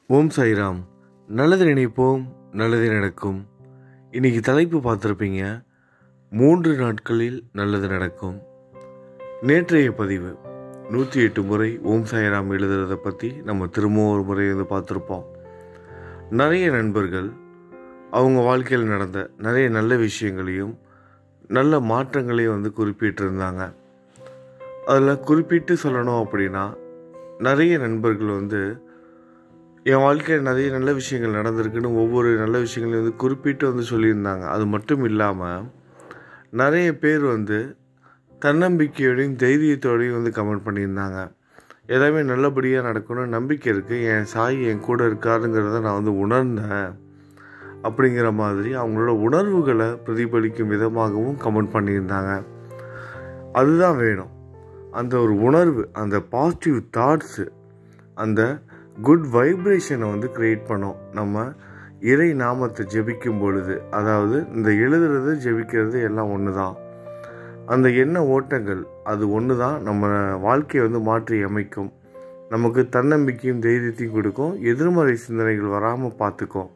ஓம் சாய்ராம் நல்லது நினைப்போம் நல்லது நடக்கும் இன்னைக்கு தலைப்பு பார்த்துருப்பீங்க மூன்று நாட்களில் நல்லது நடக்கும் நேற்றைய பதிவு நூற்றி எட்டு முறை ஓம் சாய்ராம் எழுதுறத பற்றி நம்ம திரும்பவும் ஒரு முறை வந்து பார்த்துருப்போம் நிறைய நண்பர்கள் அவங்க வாழ்க்கையில் நடந்த நிறைய நல்ல விஷயங்களையும் நல்ல மாற்றங்களையும் வந்து குறிப்பிட்டிருந்தாங்க அதில் குறிப்பிட்டு சொல்லணும் அப்படின்னா நிறைய நண்பர்கள் வந்து என் வாழ்க்கையில் நிறைய நல்ல விஷயங்கள் நடந்திருக்குன்னு ஒவ்வொரு நல்ல விஷயங்களையும் வந்து குறிப்பிட்டு வந்து சொல்லியிருந்தாங்க அது மட்டும் இல்லாமல் நிறைய பேர் வந்து தன்னம்பிக்கையோடையும் தைரியத்தோடையும் வந்து கமெண்ட் பண்ணியிருந்தாங்க எல்லாமே நல்லபடியாக நடக்கணும்னு நம்பிக்கை இருக்குது என் சாய் என் கூட இருக்காருங்கிறத நான் வந்து உணர்ந்தேன் அப்படிங்கிற மாதிரி அவங்களோட உணர்வுகளை பிரதிபலிக்கும் விதமாகவும் கமெண்ட் பண்ணியிருந்தாங்க அதுதான் வேணும் அந்த ஒரு உணர்வு அந்த பாசிட்டிவ் தாட்ஸு அந்த குட் வைப்ரேஷனை வந்து க்ரியேட் பண்ணோம் நம்ம இறை நாமத்தை ஜெபிக்கும் பொழுது அதாவது இந்த எழுதுறது ஜெபிக்கிறது எல்லாம் ஒன்று தான் அந்த எண்ண ஓட்டங்கள் அது ஒன்று தான் நம்ம வாழ்க்கையை வந்து மாற்றி அமைக்கும் நமக்கு தன்னம்பிக்கையும் தைரியத்தையும் கொடுக்கும் எதிர்மறை சிந்தனைகள் வராமல் பார்த்துக்கும்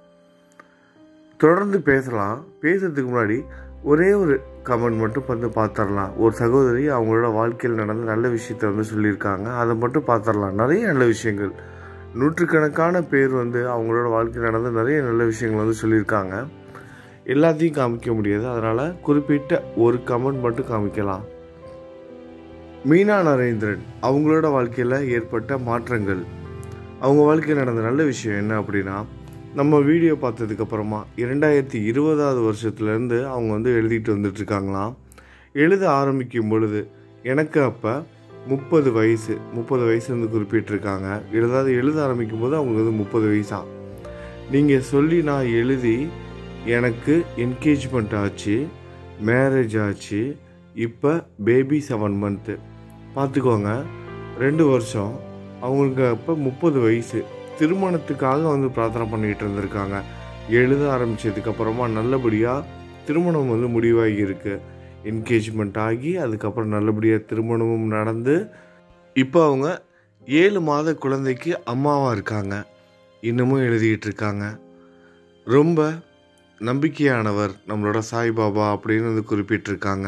தொடர்ந்து பேசலாம் பேசுறதுக்கு முன்னாடி ஒரே ஒரு கமெண்ட் மட்டும் வந்து பார்த்துடலாம் ஒரு சகோதரி அவங்களோட வாழ்க்கையில் நடந்த நல்ல விஷயத்த வந்து சொல்லியிருக்காங்க அதை மட்டும் பார்த்துடலாம் நிறைய நல்ல விஷயங்கள் நூற்றுக்கணக்கான பேர் வந்து அவங்களோட வாழ்க்கையில் நடந்த நிறைய நல்ல விஷயங்கள் வந்து சொல்லியிருக்காங்க எல்லாத்தையும் காமிக்க முடியாது அதனால் குறிப்பிட்ட ஒரு கமெண்ட் மட்டும் காமிக்கலாம் மீனா நரேந்திரன் அவங்களோட வாழ்க்கையில் ஏற்பட்ட மாற்றங்கள் அவங்க வாழ்க்கையில் நடந்த நல்ல விஷயம் என்ன அப்படின்னா நம்ம வீடியோ பார்த்ததுக்கப்புறமா இரண்டாயிரத்தி இருபதாவது வருஷத்துலேருந்து அவங்க வந்து எழுதிட்டு வந்துட்டுருக்காங்களாம் எழுத ஆரம்பிக்கும் பொழுது எனக்கு அப்போ முப்பது வயசு முப்பது வயசு வந்து குறிப்பிட்டிருக்காங்க எழுதாது எழுத ஆரம்பிக்கும் போது அவங்களுக்கு வந்து முப்பது வயசா நீங்கள் சொல்லி நான் எழுதி எனக்கு என்கேஜ்மெண்ட் ஆச்சு மேரேஜ் ஆச்சு இப்போ பேபி செவன் மந்த்து பார்த்துக்கோங்க ரெண்டு வருஷம் அவங்களுக்கு அப்போ முப்பது வயசு திருமணத்துக்காக வந்து பிரார்த்தனை பண்ணிகிட்டு இருந்திருக்காங்க எழுத ஆரம்பித்ததுக்கப்புறமா நல்லபடியாக திருமணம் வந்து முடிவாகி இருக்கு என்கேஜ்மெண்ட் ஆகி அதுக்கப்புறம் நல்லபடியாக திருமணமும் நடந்து இப்போ அவங்க ஏழு மாத குழந்தைக்கு அம்மாவாக இருக்காங்க இன்னமும் எழுதிட்டு இருக்காங்க ரொம்ப நம்பிக்கையானவர் நம்மளோட சாய்பாபா அப்படின்னு வந்து குறிப்பிட்டிருக்காங்க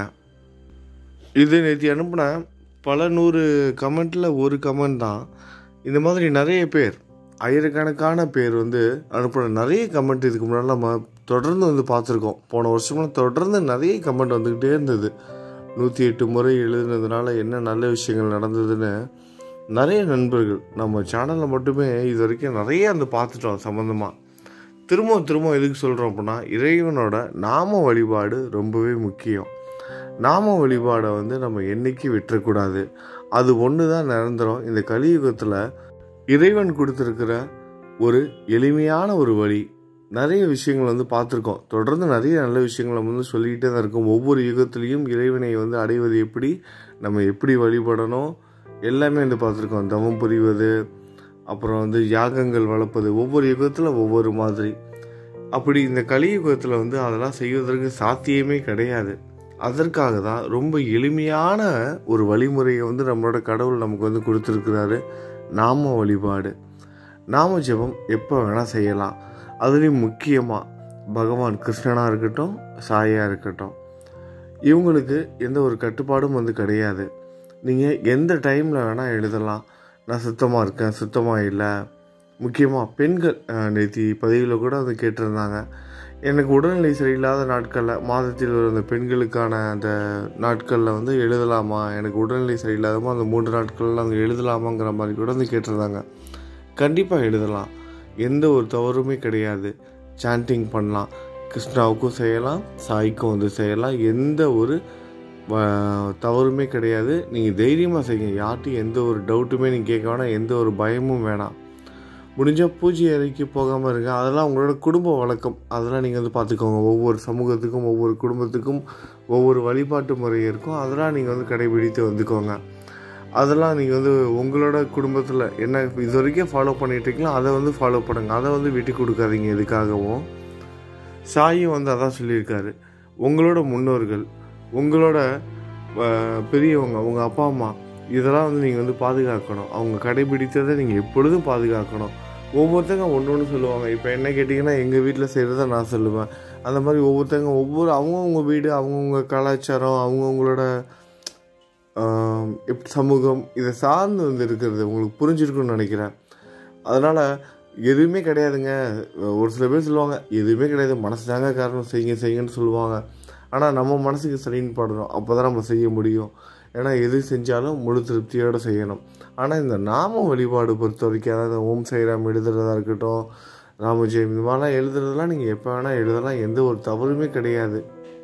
இது நேற்று அனுப்பின பல நூறு கமெண்ட்டில் ஒரு கமெண்ட் தான் இந்த மாதிரி நிறைய பேர் ஆயிரக்கணக்கான பேர் வந்து அனுப்பின நிறைய கமெண்ட் இதுக்கு முன்னாடி நம்ம தொடர்ந்து வந்து பார்த்துருக்கோம் போன வருஷமெல்லாம் தொடர்ந்து நிறைய கமெண்ட் வந்துக்கிட்டே இருந்தது நூற்றி எட்டு முறை எழுதுனதுனால என்ன நல்ல விஷயங்கள் நடந்ததுன்னு நிறைய நண்பர்கள் நம்ம சேனலில் மட்டுமே இது வரைக்கும் நிறைய வந்து பார்த்துட்டோம் சம்மந்தமாக திரும்ப திரும்ப எதுக்கு சொல்கிறோம் அப்படின்னா இறைவனோட நாம வழிபாடு ரொம்பவே முக்கியம் நாம வழிபாடை வந்து நம்ம என்னைக்கு விட்டுறக்கூடாது அது ஒன்று தான் நிரந்தரம் இந்த கலியுகத்தில் இறைவன் கொடுத்துருக்கிற ஒரு எளிமையான ஒரு வழி நிறைய விஷயங்கள் வந்து பார்த்துருக்கோம் தொடர்ந்து நிறைய நல்ல விஷயங்கள் நம்ம வந்து சொல்லிக்கிட்டே தான் இருக்கோம் ஒவ்வொரு யுகத்துலேயும் இறைவனை வந்து அடைவது எப்படி நம்ம எப்படி வழிபடணும் எல்லாமே வந்து பார்த்துருக்கோம் தவம் புரிவது அப்புறம் வந்து யாகங்கள் வளர்ப்பது ஒவ்வொரு யுகத்தில் ஒவ்வொரு மாதிரி அப்படி இந்த கலியுகத்தில் வந்து அதெல்லாம் செய்வதற்கு சாத்தியமே கிடையாது அதற்காக தான் ரொம்ப எளிமையான ஒரு வழிமுறையை வந்து நம்மளோட கடவுள் நமக்கு வந்து கொடுத்துருக்கிறாரு நாம வழிபாடு நாம ஜெபம் எப்போ வேணால் செய்யலாம் அதுலேயும் முக்கியமாக பகவான் கிருஷ்ணனாக இருக்கட்டும் சாயாக இருக்கட்டும் இவங்களுக்கு எந்த ஒரு கட்டுப்பாடும் வந்து கிடையாது நீங்கள் எந்த டைமில் வேணால் எழுதலாம் நான் சுத்தமாக இருக்கேன் சுத்தமாக இல்லை முக்கியமாக பெண்கள் நேற்று பதிவில் கூட வந்து கேட்டிருந்தாங்க எனக்கு உடல்நிலை சரியில்லாத நாட்களில் மாதத்தில் வரும் அந்த பெண்களுக்கான அந்த நாட்களில் வந்து எழுதலாமா எனக்கு உடல்நிலை சரியில்லாதமோ அந்த மூன்று நாட்களில் அங்கே எழுதலாமாங்கிற மாதிரி கூட வந்து கேட்டிருந்தாங்க கண்டிப்பாக எழுதலாம் எந்த ஒரு தவறுமே கிடையாது சாண்டிங் பண்ணலாம் கிருஷ்ணாவுக்கும் செய்யலாம் சாய்க்கும் வந்து செய்யலாம் எந்த ஒரு தவறுமே கிடையாது நீங்கள் தைரியமாக செய்யுங்க யார்ட்டையும் எந்த ஒரு டவுட்டுமே நீங்கள் கேட்க வேணாம் எந்த ஒரு பயமும் வேணாம் முடிஞ்சால் பூஜை அறைக்கு போகாமல் இருங்க அதெல்லாம் உங்களோட குடும்ப வழக்கம் அதெல்லாம் நீங்கள் வந்து பார்த்துக்கோங்க ஒவ்வொரு சமூகத்துக்கும் ஒவ்வொரு குடும்பத்துக்கும் ஒவ்வொரு வழிபாட்டு முறை இருக்கும் அதெல்லாம் நீங்கள் வந்து கடைபிடித்து வந்துக்கோங்க அதெல்லாம் நீங்கள் வந்து உங்களோட குடும்பத்தில் என்ன இது வரைக்கும் ஃபாலோ பண்ணிகிட்ருக்கீங்களோ அதை வந்து ஃபாலோ பண்ணுங்கள் அதை வந்து விட்டு கொடுக்காதீங்க எதுக்காகவும் சாயும் வந்து அதான் சொல்லியிருக்காரு உங்களோட முன்னோர்கள் உங்களோட பெரியவங்க உங்கள் அப்பா அம்மா இதெல்லாம் வந்து நீங்கள் வந்து பாதுகாக்கணும் அவங்க கடைபிடித்ததை நீங்கள் எப்பொழுதும் பாதுகாக்கணும் ஒவ்வொருத்தங்க ஒன்று ஒன்று சொல்லுவாங்க இப்போ என்ன கேட்டிங்கன்னா எங்கள் வீட்டில் செய்கிறத நான் சொல்லுவேன் அந்த மாதிரி ஒவ்வொருத்தங்க ஒவ்வொரு அவங்கவுங்க வீடு அவங்கவுங்க கலாச்சாரம் அவங்கவுங்களோட எப்படி சமூகம் இதை சார்ந்து வந்து இருக்கிறது உங்களுக்கு புரிஞ்சிருக்குன்னு நினைக்கிறேன் அதனால் எதுவுமே கிடையாதுங்க ஒரு சில பேர் சொல்லுவாங்க எதுவுமே கிடையாது மனசு தாங்க காரணம் செய்யுங்க செய்யுங்கன்னு சொல்லுவாங்க ஆனால் நம்ம மனசுக்கு சரின்னு படணும் அப்போ தான் நம்ம செய்ய முடியும் ஏன்னா எது செஞ்சாலும் முழு திருப்தியோடு செய்யணும் ஆனால் இந்த நாம வழிபாடு பொறுத்த வரைக்கும் அதாவது ஓம் சைராம் எழுதுறதா இருக்கட்டும் ராமஜெயம் இந்த மாதிரிலாம் எழுதுறதெல்லாம் நீங்கள் எப்போ வேணால் எழுதலாம் எந்த ஒரு தவறுமே கிடையாது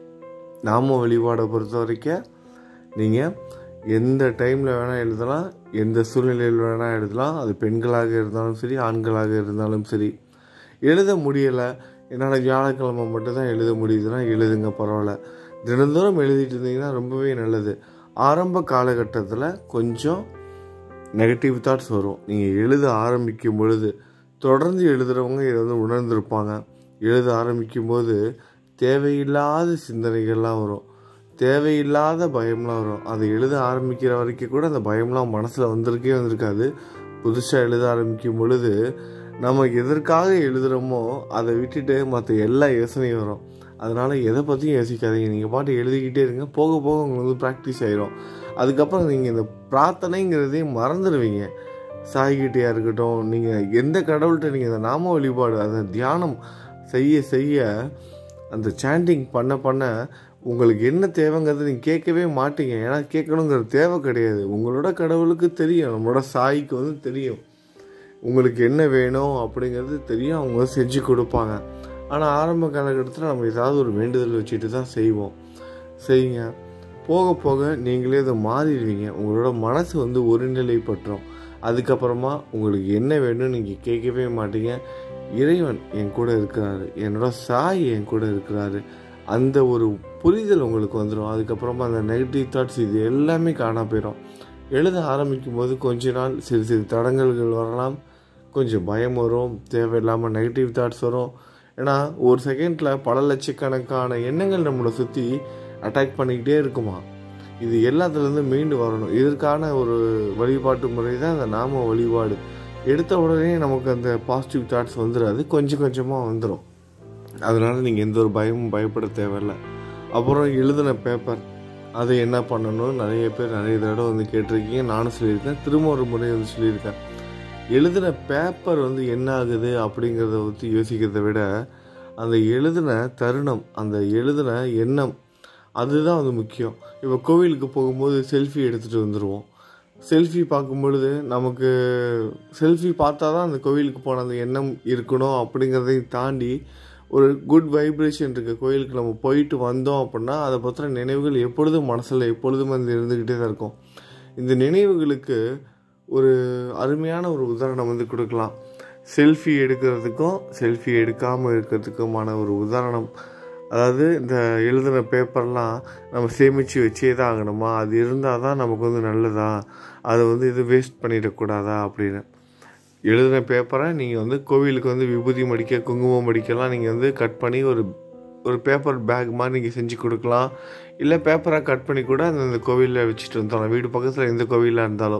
நாம வழிபாடை பொறுத்த வரைக்கும் நீங்கள் எந்த டைமில் வேணால் எழுதலாம் எந்த சூழ்நிலையில் வேணால் எழுதலாம் அது பெண்களாக இருந்தாலும் சரி ஆண்களாக இருந்தாலும் சரி எழுத முடியலை என்னால் வியாழக்கிழமை மட்டும்தான் எழுத முடியுதுன்னா எழுதுங்க பரவாயில்ல தினந்தோறும் எழுதிட்டு இருந்தீங்கன்னா ரொம்பவே நல்லது ஆரம்ப காலகட்டத்தில் கொஞ்சம் நெகட்டிவ் தாட்ஸ் வரும் நீங்கள் எழுத ஆரம்பிக்கும் பொழுது தொடர்ந்து எழுதுகிறவங்க இதை வந்து உணர்ந்திருப்பாங்க எழுத ஆரம்பிக்கும் போது தேவையில்லாத சிந்தனைகள்லாம் வரும் தேவையில்லாத பயம்லாம் வரும் அதை எழுத ஆரம்பிக்கிற வரைக்கும் கூட அந்த பயம்லாம் மனசில் வந்திருக்கே வந்திருக்காது புதுசாக எழுத ஆரம்பிக்கும் பொழுது நம்ம எதற்காக எழுதுகிறோமோ அதை விட்டுட்டு மற்ற எல்லா யோசனையும் வரும் அதனால் எதை பற்றியும் யோசிக்காதீங்க நீங்கள் பாட்டு எழுதிக்கிட்டே இருங்க போக போக உங்களுக்கு வந்து ப்ராக்டிஸ் ஆயிரும் அதுக்கப்புறம் நீங்கள் இந்த பிரார்த்தனைங்கிறதே மறந்துடுவீங்க சாய்கிட்டையாக இருக்கட்டும் நீங்கள் எந்த கடவுள்கிட்ட நீங்கள் இந்த நாம வழிபாடு அந்த தியானம் செய்ய செய்ய அந்த சாண்டிங் பண்ண பண்ண உங்களுக்கு என்ன தேவைங்கிறது நீங்கள் கேட்கவே மாட்டீங்க ஏன்னா கேட்கணுங்கிற தேவை கிடையாது உங்களோட கடவுளுக்கு தெரியும் நம்மளோட சாய்க்கு வந்து தெரியும் உங்களுக்கு என்ன வேணும் அப்படிங்கிறது தெரியும் அவங்க வந்து செஞ்சு கொடுப்பாங்க ஆனால் ஆரம்ப காலகட்டத்தில் நம்ம ஏதாவது ஒரு வேண்டுதல் வச்சுட்டு தான் செய்வோம் செய்யுங்க போக போக நீங்களே அதை மாறிடுவீங்க உங்களோட மனசு வந்து ஒருநிலைப்பட்டுரும் அதுக்கப்புறமா உங்களுக்கு என்ன வேணும்னு நீங்கள் கேட்கவே மாட்டீங்க இறைவன் என் கூட இருக்கிறாரு என்னோட சாய் என் கூட இருக்கிறாரு அந்த ஒரு புரிதல் உங்களுக்கு வந்துடும் அதுக்கப்புறமா அந்த நெகட்டிவ் தாட்ஸ் இது எல்லாமே காணா போயிடும் எழுத ஆரம்பிக்கும் போது கொஞ்ச நாள் சிறு சிறு தடங்கல்கள் வரலாம் கொஞ்சம் பயம் வரும் தேவையில்லாமல் நெகட்டிவ் தாட்ஸ் வரும் ஏன்னா ஒரு செகண்டில் பல லட்சக்கணக்கான எண்ணங்கள் நம்மளை சுற்றி அட்டாக் பண்ணிக்கிட்டே இருக்குமா இது எல்லாத்துலேருந்து மீண்டு வரணும் இதற்கான ஒரு வழிபாட்டு முறை தான் அந்த நாம வழிபாடு எடுத்த உடனே நமக்கு அந்த பாசிட்டிவ் தாட்ஸ் வந்துடாது கொஞ்சம் கொஞ்சமாக வந்துடும் அதனால் நீங்கள் எந்த ஒரு பயமும் பயப்பட தேவையில்ல அப்புறம் எழுதின பேப்பர் அதை என்ன பண்ணணும் நிறைய பேர் நிறைய தடவை வந்து கேட்டிருக்கீங்க நானும் சொல்லியிருக்கேன் திரும்ப ஒரு முறை வந்து சொல்லியிருக்கேன் எழுதின பேப்பர் வந்து என்ன ஆகுது அப்படிங்கிறத பற்றி யோசிக்கிறத விட அந்த எழுதின தருணம் அந்த எழுதின எண்ணம் அதுதான் வந்து முக்கியம் இப்போ கோவிலுக்கு போகும்போது செல்ஃபி எடுத்துகிட்டு வந்துடுவோம் செல்ஃபி பார்க்கும் பொழுது நமக்கு செல்ஃபி பார்த்தா தான் அந்த கோவிலுக்கு போன அந்த எண்ணம் இருக்கணும் அப்படிங்கிறதையும் தாண்டி ஒரு குட் வைப்ரேஷன் இருக்க கோயிலுக்கு நம்ம போயிட்டு வந்தோம் அப்படின்னா அதை பற்றின நினைவுகள் எப்பொழுதும் மனசில் எப்பொழுதும் வந்து இருந்துக்கிட்டே தான் இருக்கும் இந்த நினைவுகளுக்கு ஒரு அருமையான ஒரு உதாரணம் வந்து கொடுக்கலாம் செல்ஃபி எடுக்கிறதுக்கும் செல்ஃபி எடுக்காமல் இருக்கிறதுக்குமான ஒரு உதாரணம் அதாவது இந்த எழுதின பேப்பர்லாம் நம்ம சேமித்து வச்சே தான் ஆகணுமா அது இருந்தால் தான் நமக்கு வந்து நல்லதா அதை வந்து இது வேஸ்ட் பண்ணிடக்கூடாதா அப்படின்னு எழுதின பேப்பரை நீங்கள் வந்து கோவிலுக்கு வந்து விபூதி மடிக்க குங்குமம் மடிக்கலாம் நீங்கள் வந்து கட் பண்ணி ஒரு ஒரு பேப்பர் பேக் மாதிரி நீங்கள் செஞ்சு கொடுக்கலாம் இல்லை பேப்பராக கட் பண்ணி கூட அந்த கோவிலில் வச்சுட்டு வந்துடலாம் வீடு பக்கத்தில் எந்த கோவிலாக இருந்தாலும்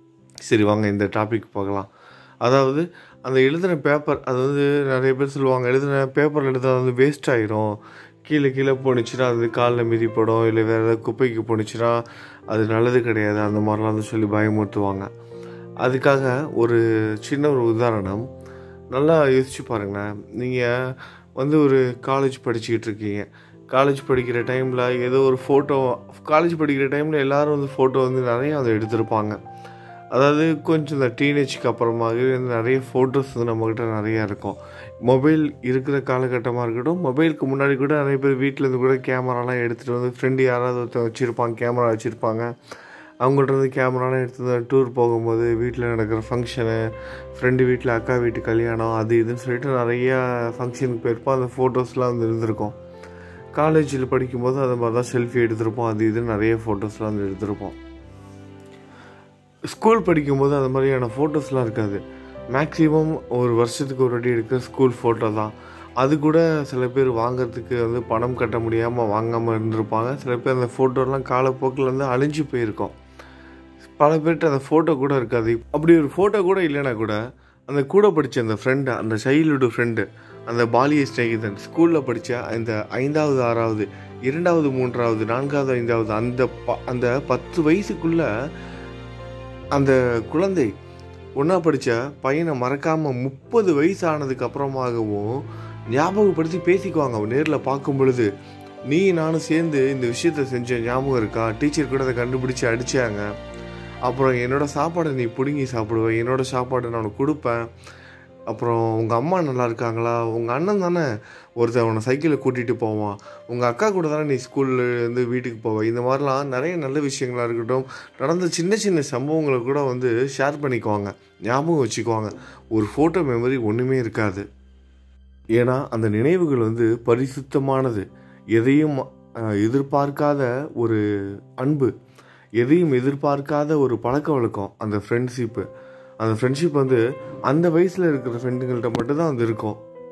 சரி வாங்க இந்த டாபிக் பார்க்கலாம் அதாவது அந்த எழுதின பேப்பர் அது வந்து நிறைய பேர் சொல்லுவாங்க எழுதின பேப்பர் எழுத வந்து வேஸ்ட் ஆயிரும் கீழே கீழே போணுச்சுன்னா அது காலில் மிதிப்படும் இல்லை வேறு ஏதாவது குப்பைக்கு போணுச்சுன்னா அது நல்லது கிடையாது அந்த மாதிரிலாம் வந்து சொல்லி பயமுறுத்துவாங்க அதுக்காக ஒரு சின்ன ஒரு உதாரணம் நல்லா யோசிச்சு பாருங்களேன் நீங்கள் வந்து ஒரு காலேஜ் படிச்சுக்கிட்டு இருக்கீங்க காலேஜ் படிக்கிற டைமில் ஏதோ ஒரு ஃபோட்டோ காலேஜ் படிக்கிற டைமில் எல்லோரும் வந்து ஃபோட்டோ வந்து நிறைய அதை எடுத்திருப்பாங்க அதாவது கொஞ்சம் இந்த டீனேஜ்க்கு அப்புறமாகவே வந்து நிறைய ஃபோட்டோஸ் வந்து நம்மக்கிட்ட நிறையா இருக்கும் மொபைல் இருக்கிற காலகட்டமாக இருக்கட்டும் மொபைலுக்கு முன்னாடி கூட நிறைய பேர் வீட்டிலேருந்து கூட கேமராலாம் எடுத்துகிட்டு வந்து ஃப்ரெண்டு யாராவது ஒருத்தர் வச்சுருப்பாங்க கேமரா வச்சுருப்பாங்க அவங்கள்ட்ட இருந்து கேமராலாம் எடுத்து டூர் போகும்போது வீட்டில் நடக்கிற ஃபங்க்ஷனு ஃப்ரெண்டு வீட்டில் அக்கா வீட்டு கல்யாணம் அது இதுன்னு சொல்லிட்டு நிறையா ஃபங்க்ஷனுக்கு போயிருப்போம் அந்த ஃபோட்டோஸ்லாம் வந்து இருந்திருக்கும் காலேஜில் படிக்கும்போது அது மாதிரி தான் செல்ஃபி எடுத்திருப்போம் அது இதுன்னு நிறைய ஃபோட்டோஸ்லாம் வந்து எடுத்திருப்போம் ஸ்கூல் படிக்கும்போது அந்த மாதிரியான ஃபோட்டோஸ்லாம் இருக்காது மேக்ஸிமம் ஒரு வருஷத்துக்கு ஒரு வாட்டி எடுக்கிற ஸ்கூல் ஃபோட்டோ தான் அது கூட சில பேர் வாங்கிறதுக்கு வந்து பணம் கட்ட முடியாமல் வாங்காமல் இருந்திருப்பாங்க சில பேர் அந்த ஃபோட்டோலாம் காலப்போக்கில் வந்து அழிஞ்சு போயிருக்கோம் பல பேர்கிட்ட அந்த ஃபோட்டோ கூட இருக்காது அப்படி ஒரு ஃபோட்டோ கூட இல்லைன்னா கூட அந்த கூட படித்த அந்த ஃப்ரெண்டு அந்த சைல்டுஹுட் ஃப்ரெண்டு அந்த பாலிய சிநேகிதன் ஸ்கூலில் படித்த அந்த ஐந்தாவது ஆறாவது இரண்டாவது மூன்றாவது நான்காவது ஐந்தாவது அந்த ப அந்த பத்து வயசுக்குள்ளே அந்த குழந்தை ஒன்றா படித்த பையனை மறக்காமல் முப்பது வயசு ஆனதுக்கு அப்புறமாகவும் ஞாபகப்படுத்தி பேசிக்குவாங்க அவன் நேரில் பார்க்கும் பொழுது நீ நானும் சேர்ந்து இந்த விஷயத்த செஞ்ச ஞாபகம் இருக்கா டீச்சர் கூட அதை கண்டுபிடிச்சி அடித்தாங்க அப்புறம் என்னோட சாப்பாடை நீ பிடுங்கி சாப்பிடுவ என்னோட சாப்பாடை நான் உனக்கு கொடுப்பேன் அப்புறம் உங்கள் அம்மா நல்லா இருக்காங்களா உங்கள் அண்ணன் தானே ஒருத்தன் உன்னை சைக்கிளில் கூட்டிகிட்டு போவான் உங்கள் அக்கா கூட தானே நீ ஸ்கூல்லேருந்து வீட்டுக்கு போவ இந்த மாதிரிலாம் நிறைய நல்ல விஷயங்களாக இருக்கட்டும் நடந்த சின்ன சின்ன சம்பவங்களை கூட வந்து ஷேர் பண்ணிக்குவாங்க ஞாபகம் வச்சுக்குவாங்க ஒரு ஃபோட்டோ மெமரி ஒன்றுமே இருக்காது ஏன்னா அந்த நினைவுகள் வந்து பரிசுத்தமானது எதையும் அஹ், எதிர்பார்க்காத ஒரு அன்பு எதையும் எதிர்பார்க்காத ஒரு பழக்க வழக்கம் அந்த ஃப்ரெண்ட்ஷிப்பு அந்த ஃப்ரெண்ட்ஷிப் வந்து அந்த வயசில் இருக்கிற ஃப்ரெண்டுங்கள்ட்ட மட்டும்தான் வந்து இருக்கும்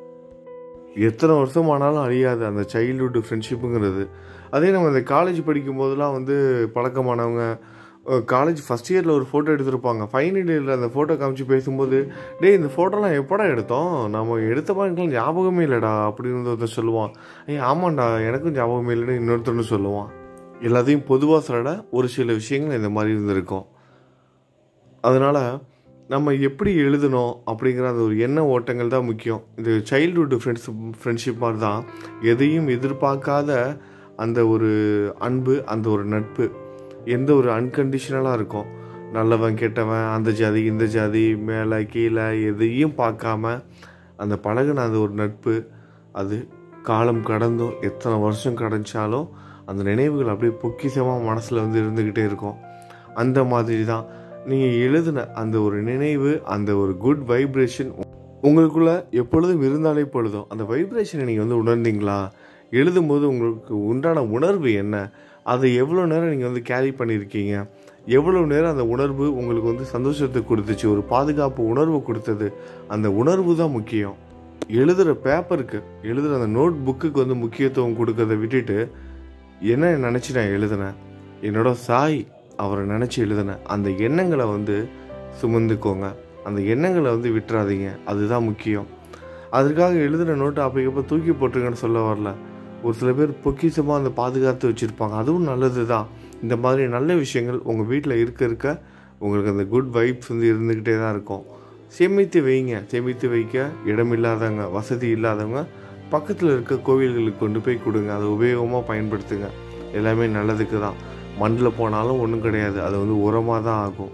எத்தனை வருஷம் ஆனாலும் அழியாது அந்த சைல்டுஹுட் ஃப்ரெண்ட்ஷிப்புங்கிறது அதே நம்ம இந்த காலேஜ் படிக்கும் போதெல்லாம் வந்து பழக்கமானவங்க காலேஜ் ஃபஸ்ட் இயரில் ஒரு ஃபோட்டோ எடுத்திருப்பாங்க ஃபைனல் இயரில் அந்த ஃபோட்டோ காமிச்சு பேசும்போது டேய் இந்த ஃபோட்டோலாம் எப்படா எடுத்தோம் நம்ம எடுத்த மாதிரி ஞாபகமே இல்லைடா அப்படின்னு ஒருத்தன் சொல்லுவான் ஏய் ஆமாண்டா எனக்கும் ஞாபகமே இல்லைன்னு இன்னொருத்தன்னு சொல்லுவான் எல்லாத்தையும் பொதுவாக சொல்ல ஒரு சில விஷயங்கள் இந்த மாதிரி இருந்திருக்கும் அதனால் நம்ம எப்படி எழுதணும் அப்படிங்கிற அந்த ஒரு எண்ண ஓட்டங்கள் தான் முக்கியம் இந்த சைல்டுஹுட் ஃப்ரெண்ட்ஸ் ஃப்ரெண்ட்ஷிப் மாதிரி தான் எதையும் எதிர்பார்க்காத அந்த ஒரு அன்பு அந்த ஒரு நட்பு எந்த ஒரு அன்கண்டிஷனலாக இருக்கும் நல்லவன் கெட்டவன் அந்த ஜாதி இந்த ஜாதி மேலே கீழே எதையும் பார்க்காம அந்த பழகுன அந்த ஒரு நட்பு அது காலம் கடந்தும் எத்தனை வருஷம் கடந்தாலும் அந்த நினைவுகள் அப்படியே பொக்கிஷமாக மனசில் வந்து இருந்துக்கிட்டே இருக்கும் அந்த மாதிரி தான் நீங்கள் எழுதின அந்த ஒரு நினைவு அந்த ஒரு குட் வைப்ரேஷன் உங்களுக்குள்ள எப்பொழுதும் இருந்தாலே பொழுதும் அந்த வைப்ரேஷனை நீங்கள் வந்து உணர்ந்தீங்களா எழுதும்போது உங்களுக்கு உண்டான உணர்வு என்ன அதை எவ்வளோ நேரம் நீங்கள் வந்து கேரி பண்ணியிருக்கீங்க எவ்வளோ நேரம் அந்த உணர்வு உங்களுக்கு வந்து சந்தோஷத்தை கொடுத்துச்சு ஒரு பாதுகாப்பு உணர்வு கொடுத்தது அந்த உணர்வு தான் முக்கியம் எழுதுகிற பேப்பருக்கு எழுதுகிற அந்த நோட் புக்குக்கு வந்து முக்கியத்துவம் கொடுக்கறத விட்டுட்டு என்ன நினச்சி நான் எழுதினேன் என்னோட சாய் அவரை நினச்சி எழுதினேன் அந்த எண்ணங்களை வந்து சுமந்துக்கோங்க அந்த எண்ணங்களை வந்து விட்டுறாதீங்க அதுதான் முக்கியம் அதற்காக எழுதுகிற நோட்டை அப்போ தூக்கி போட்டுருங்கன்னு சொல்ல வரல ஒரு சில பேர் பொக்கிஷமாக அந்த பாதுகாத்து வச்சுருப்பாங்க அதுவும் நல்லது தான் இந்த மாதிரி நல்ல விஷயங்கள் உங்கள் வீட்டில் இருக்க இருக்க உங்களுக்கு அந்த குட் வைப்ஸ் வந்து இருந்துக்கிட்டே தான் இருக்கும் சேமித்து வைங்க சேமித்து வைக்க இடம் இல்லாதவங்க வசதி இல்லாதவங்க பக்கத்தில் இருக்க கோவில்களுக்கு கொண்டு போய் கொடுங்க அதை உபயோகமாக பயன்படுத்துங்க எல்லாமே நல்லதுக்கு தான் மண்ணில் போனாலும் ஒன்றும் கிடையாது அது வந்து உரமாக தான் ஆகும்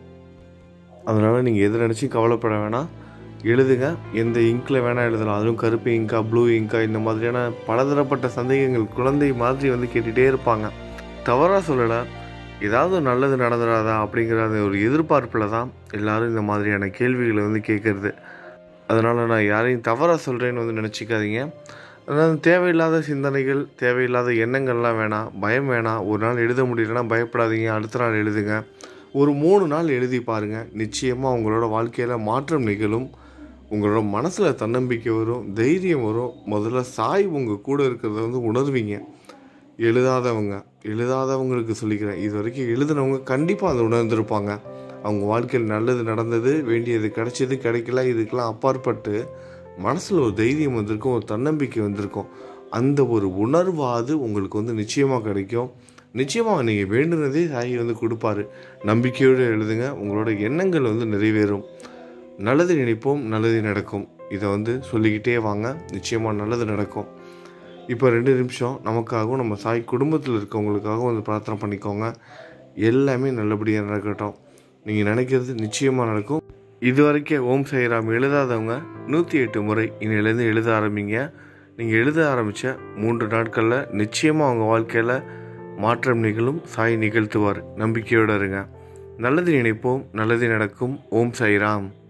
அதனால் நீங்கள் எதை நினச்சும் கவலைப்பட வேணாம் எழுதுங்க எந்த இங்கில் வேணால் எழுதலாம் அதுவும் கருப்பு இங்கா ப்ளூ இங்கா இந்த மாதிரியான பலதரப்பட்ட சந்தேகங்கள் குழந்தை மாதிரி வந்து கேட்டுகிட்டே இருப்பாங்க தவறாக சொல்லலை ஏதாவது ஒரு நல்லது நடந்துடாதா அப்படிங்கிற அந்த ஒரு எதிர்பார்ப்பில் தான் எல்லாரும் இந்த மாதிரியான கேள்விகளை வந்து கேட்குறது அதனால் நான் யாரையும் தவறாக சொல்கிறேன்னு வந்து நினச்சிக்காதீங்க அதாவது தேவையில்லாத சிந்தனைகள் தேவையில்லாத எண்ணங்கள்லாம் வேணாம் பயம் வேணாம் ஒரு நாள் எழுத முடியலன்னா பயப்படாதீங்க அடுத்த நாள் எழுதுங்க ஒரு மூணு நாள் எழுதி பாருங்கள் நிச்சயமாக உங்களோட வாழ்க்கையில் மாற்றம் நிகழும் உங்களோட மனசில் தன்னம்பிக்கை வரும் தைரியம் வரும் முதல்ல சாய் உங்கள் கூட இருக்கிறத வந்து உணர்வீங்க எழுதாதவங்க எழுதாதவங்களுக்கு சொல்லிக்கிறேன் இது வரைக்கும் எழுதினவங்க கண்டிப்பாக அதை உணர்ந்திருப்பாங்க அவங்க வாழ்க்கையில் நல்லது நடந்தது வேண்டியது கிடைச்சது கிடைக்கல இதுக்கெல்லாம் அப்பாற்பட்டு மனசில் ஒரு தைரியம் வந்திருக்கும் ஒரு தன்னம்பிக்கை வந்திருக்கும் அந்த ஒரு உணர்வாது உங்களுக்கு வந்து நிச்சயமாக கிடைக்கும் நிச்சயமாக நீங்கள் வேண்டுனதே சாயி வந்து கொடுப்பாரு நம்பிக்கையோடு எழுதுங்க உங்களோட எண்ணங்கள் வந்து நிறைவேறும் நல்லது நினைப்போம் நல்லது நடக்கும் இதை வந்து சொல்லிக்கிட்டே வாங்க நிச்சயமாக நல்லது நடக்கும் இப்போ ரெண்டு நிமிஷம் நமக்காகவும் நம்ம சாய் குடும்பத்தில் இருக்கவங்களுக்காகவும் வந்து பிரார்த்தனை பண்ணிக்கோங்க எல்லாமே நல்லபடியாக நடக்கட்டும் நீங்கள் நினைக்கிறது நிச்சயமாக நடக்கும் இது வரைக்கும் ஓம் சாய்ராம் எழுதாதவங்க நூற்றி எட்டு முறை இன்னிலேருந்து எழுத ஆரம்பிங்க நீங்கள் எழுத ஆரம்பித்த மூன்று நாட்களில் நிச்சயமாக அவங்க வாழ்க்கையில் மாற்றம் நிகழும் சாய் நிகழ்த்துவார் நம்பிக்கையோடு இருங்க நல்லது நினைப்போம் நல்லது நடக்கும் ஓம் சாய்ராம்